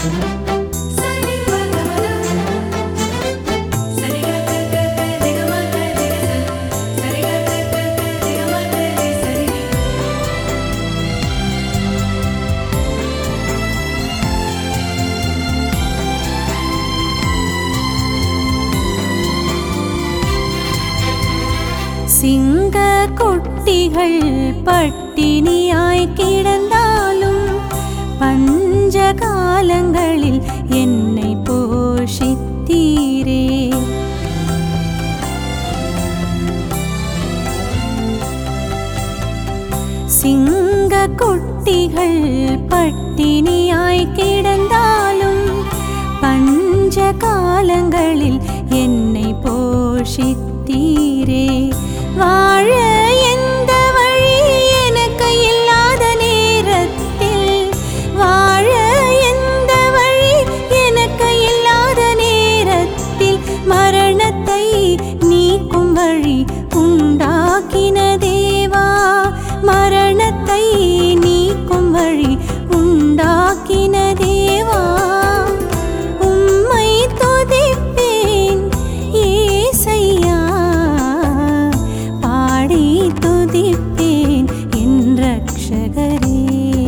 சரி பகமத சரி கக திகமக திகச சரி கக திகமக சரி சிங்க குட்டிகள் பட்டினியாய் கிடந்தாலும் பஞ்ச காலங்களில் என்னை போஷித்தீரே சிங்க குட்டிகள் பட்டினியாய் கிடந்தாலும் பஞ்ச காலங்களில் என்னை போஷித்தீரே வாழ எந்த வழி எனக்கு இல்லாத நேரத்தில் வாழ எந்த வழி எனக்கு இல்லாத நேரத்தில் மரணத்தை நீக்கும் வழி உண்டாக்கின தேவா மரணத்தை நீக்கும் வழி உண்டாக்கின தேவா உம்மை துதிப்பேன் ஏசையா பாடி துதிப்பேன் என் ரட்சகரே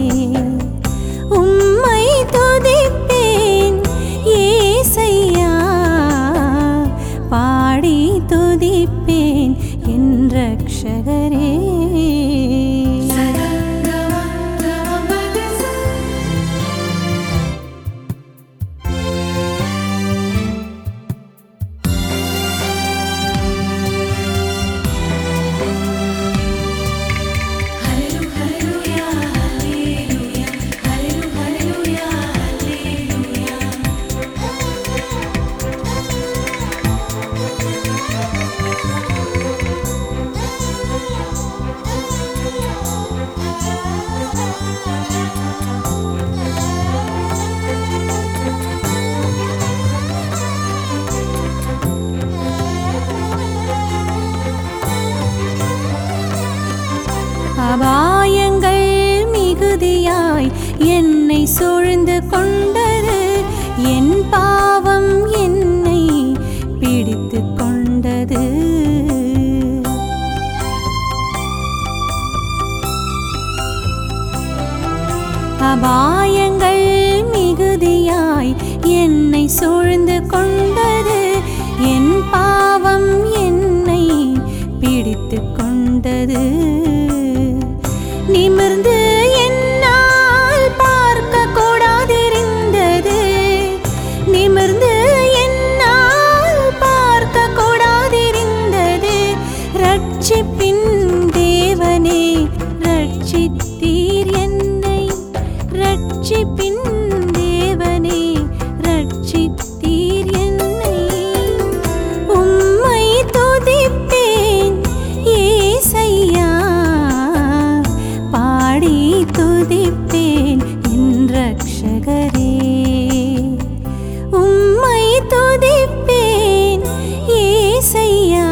உம்மை துதிப்பேன் ஏசையா பாடி துதிப்பேன் என் ரட்சகரே சக கம கம பகச ஹalleluya ஹalleluya ஹalleluya ஹalleluya ஹalleluya அபாயங்கள் மிகுதியாய் என்னை சூழ்ந்து கொண்டது என் பாவம் என்னை பிடித்து கொண்டது அபாயங்கள் மிகுதியாய் என்னை சூழ்ந்து கொண்டது என் பாவம் என்னை பிடித்து கொண்டது நிமிர்ந்து என்னால் பார்க்க கூடாதிருந்தது நிமிர்ந்து என்னால் பார்க்க கூடாதிருந்தது ரட்சிப்பின் தேவனே ரட்சித்தீர் என்னை ரட்சிப்பின் தேவனே ரட்சித்தீர் என்னை உம்மை துதிப்பேன் ஏசையா பாடி துதிப்பேன் என் ரட்சகரே உம்மை துதிப்பேன் ஏசையா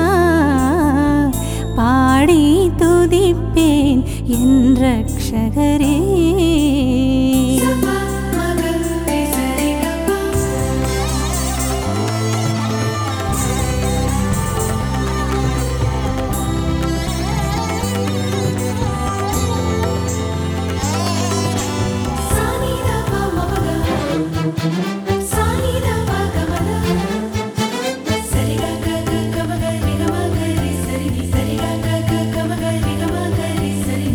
பாடி துதிப்பேன் என் ரட்சகரே சபா மக சரி கபா சானிதா பமக சானிதா பகமத சரி கக கமக நிகமக சரி சரி கக கமக நிகமக சரி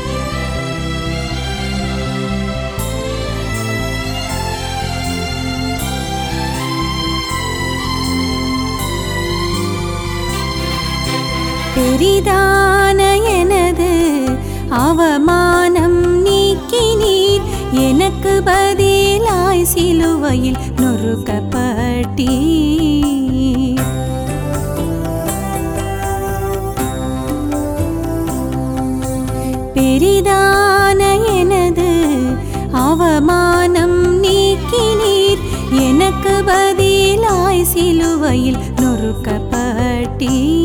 பெரிதான எனது அவமானம் நீக்கினீர் எனக்கு பதிலாய் சிலுவையில் நொறுக்கப்பட்டீர் பெரிதான எனது அவமானம் நீக்கினீர் எனக்கு பதிலாய் சிலுவையில் நொறுக்கப்பட்டீர்